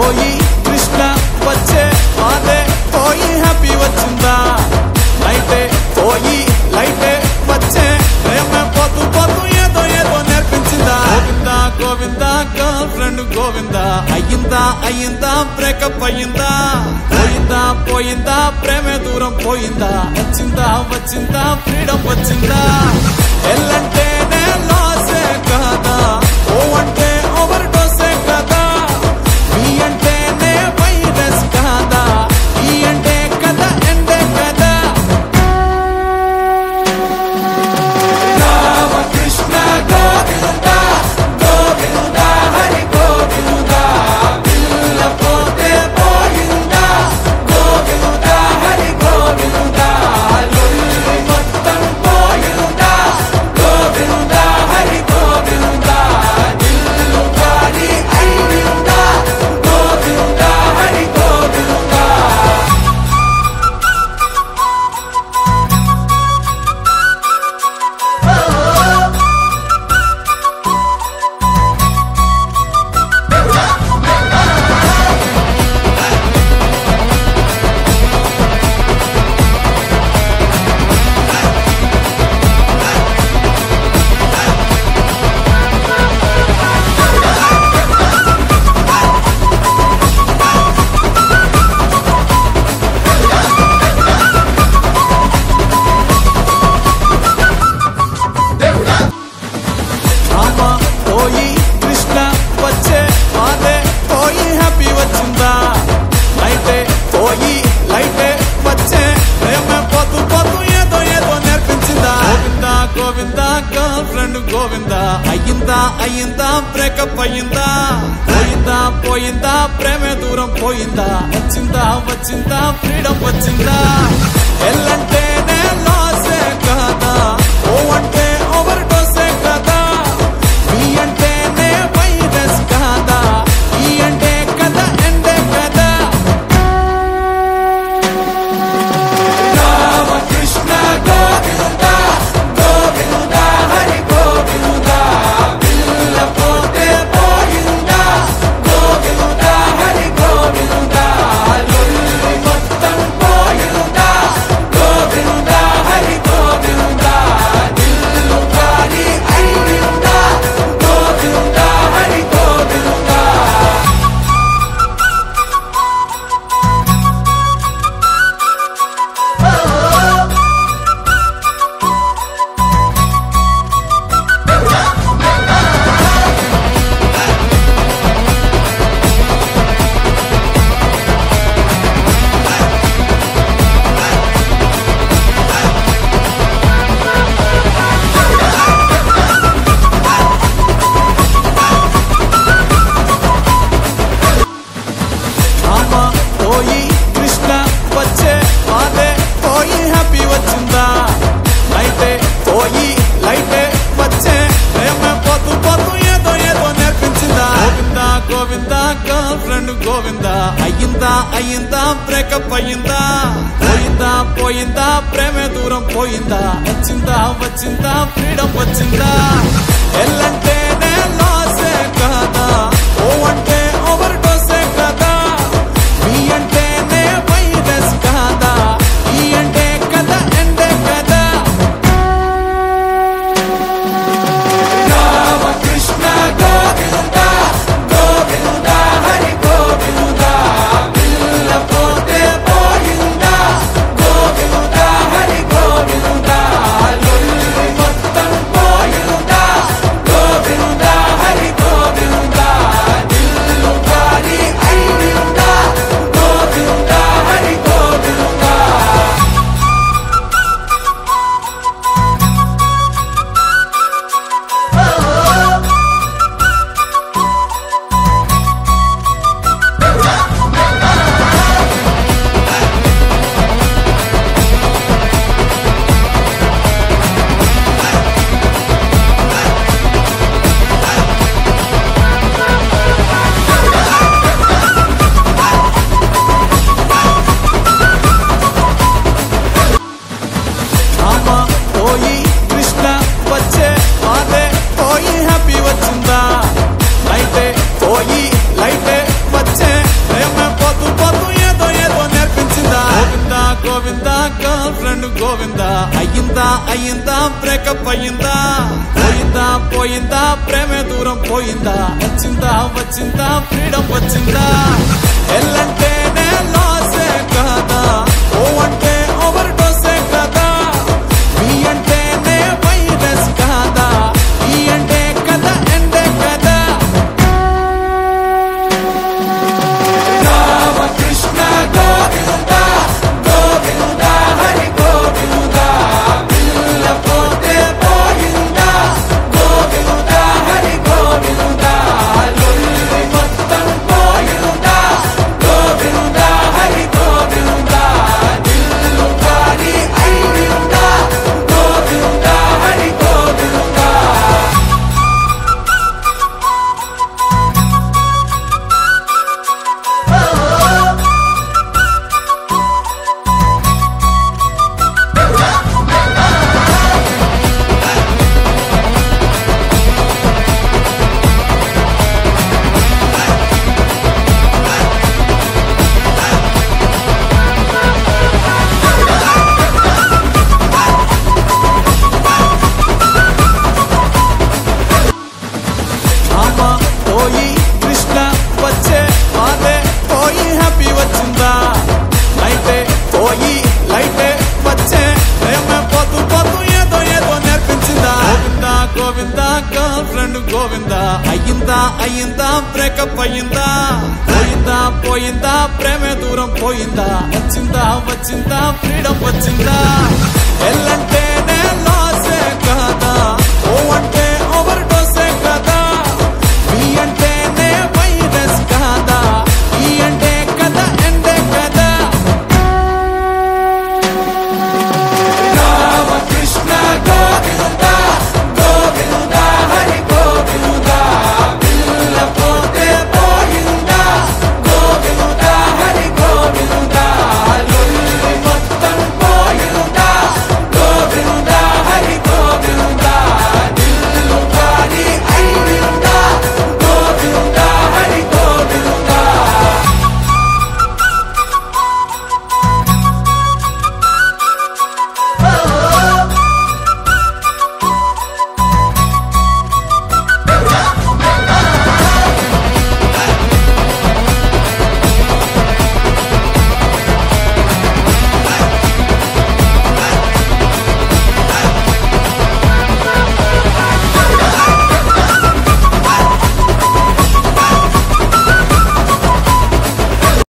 పోయి కృష్ణ వచ్చే అదే పోయి హ్యాపీ వచ్చిందా లైటే పోయి లైటే వచ్చే ప్రేమ పోతూ పోతూ ఏదో ఏదో నేర్పించిందా గోవిందా గోవిందా గర్ల్ ఫ్రెండ్ గోవిందా అయ్యిందా అయ్యిందా బ్రేకప్ అయ్యిందా పోయిందా పోయిందా ప్రేమే దూరం పోయిందా వచ్చిందా వచ్చిందా ఫ్రీడమ్ వచ్చిందా ఎల్లంటేనే లాసే కాదా ఓ అంటే ఓవర్ డోసే కదా ఈ అంటేనే వైరస్ కాదా ఈ అంటే కదా ఎండే కదా రామకృష్ణ గోవింద గోవింద హరి గోవింద పిల్ల పోతే పోయిందా గోవింద హరి గోవింద లొల్లి మొత్తం పోయిందా గోవింద హరి గోవింద దిల్లు గారి అయిందా గోవింద హరి గోవింద రామ పోయి కృష్ణ వచ్చే అదే పోయి హ్యాపీ వచ్చిందా లైటే పోయి లైటే వచ్చే ప్రేమ పోతూ పోతూ ఏదో ఏదో నేర్పించిందా గోవిందా గోవిందా గర్ల్ ఫ్రెండ్ గోవిందా అయ్యిందా అయ్యిందా బ్రేకప్ అయ్యిందా పోయిందా పోయిందా ప్రేమే దూరం పోయిందా వచ్చిందా వచ్చిందా ఫ్రీడమ్ వచ్చిందా ఎల్లంటేనే లాసే కాదా ఓ అంటే ఓవర్ డోసే కదా ఈ అంటేనే వైరస్ కాదా ఈ అంటే కదా ఎండే కదా రామకృష్ణ గోవింద గోవింద హరి గోవింద పిల్ల పోతే పోయిందా గోవింద హరి గోవింద లొల్లి మొత్తం పోయిందా గోవింద హరి గోవింద దిల్లు గారి అయిందా గోవింద హరి గోవింద రామ పోయి కృష్ణ వచ్చే అదే పోయి హ్యాపీ వచ్చిందా లైటే పోయి లైటే వచ్చే ప్రేమ పోతూ పోతూ ఏదో ఏదో నేర్పించిందా గోవిందా గోవిందా గర్ల్ ఫ్రెండ్ గోవిందా అయ్యిందా అయ్యిందా బ్రేకప్ అయ్యిందా పోయిందా పోయిందా ప్రేమే దూరం పోయిందా వచ్చిందా వచ్చిందా ఫ్రీడమ్ వచ్చిందా ఎల్లంటేనే లాసే కాదా ఓ అంటే ఓవర్ డోసే కదా ఈ అంటేనే వైరస్ కాదా ఈ అంటే కదా ఎండే కదా రామకృష్ణ గోవింద గోవింద హరి గోవింద పిల్ల పోతే పోయిందా గోవింద హరి గోవింద లొల్లి మొత్తం పోయిందా గోవింద అయిందా పోయిందా పోయిందా ప్రేమే దూరం పోయిందా వచ్చిందా వచ్చిందా ఫ్రీడమ్ వచ్చిందా ఎల్లంటేనే లాసే కదా ఓ అంటే ఓవర్ డోసే కదా ఈ అంటేనే వైరస్ కాదా ఈ అంటే కదా ఎండే కదా రామకృష్ణ గోవింద గోవింద హరి గోవింద పిల్ల పోతే పోయిందా గోవింద హరి గోవింద లొల్లి మొత్తం పోయిందా గోవింద హరి గోవింద దిల్లు కాని అయిందా గోవింద హరి గోవింద అమ్మ పోయి కృష్ణ వచ్చే అదే పోయి హ్యాపీ వచ్చిందా లైటే పోయి లైటే వచ్చే ప్రేమ పోతూ పోతూ ఏదో ఏదో నేర్పించిందా గోవిందా గోవిందా గర్ల్ ఫ్రెండ్ గోవిందా అయ్యిందా అయ్యిందా బ్రేకప్ అయ్యిందా పోయిందా పోయిందా ప్రేమే దూరం పోయిందా వచ్చిందా వచ్చిందా ఫ్రీడమ్ వచ్చిందా ఎల్లంటే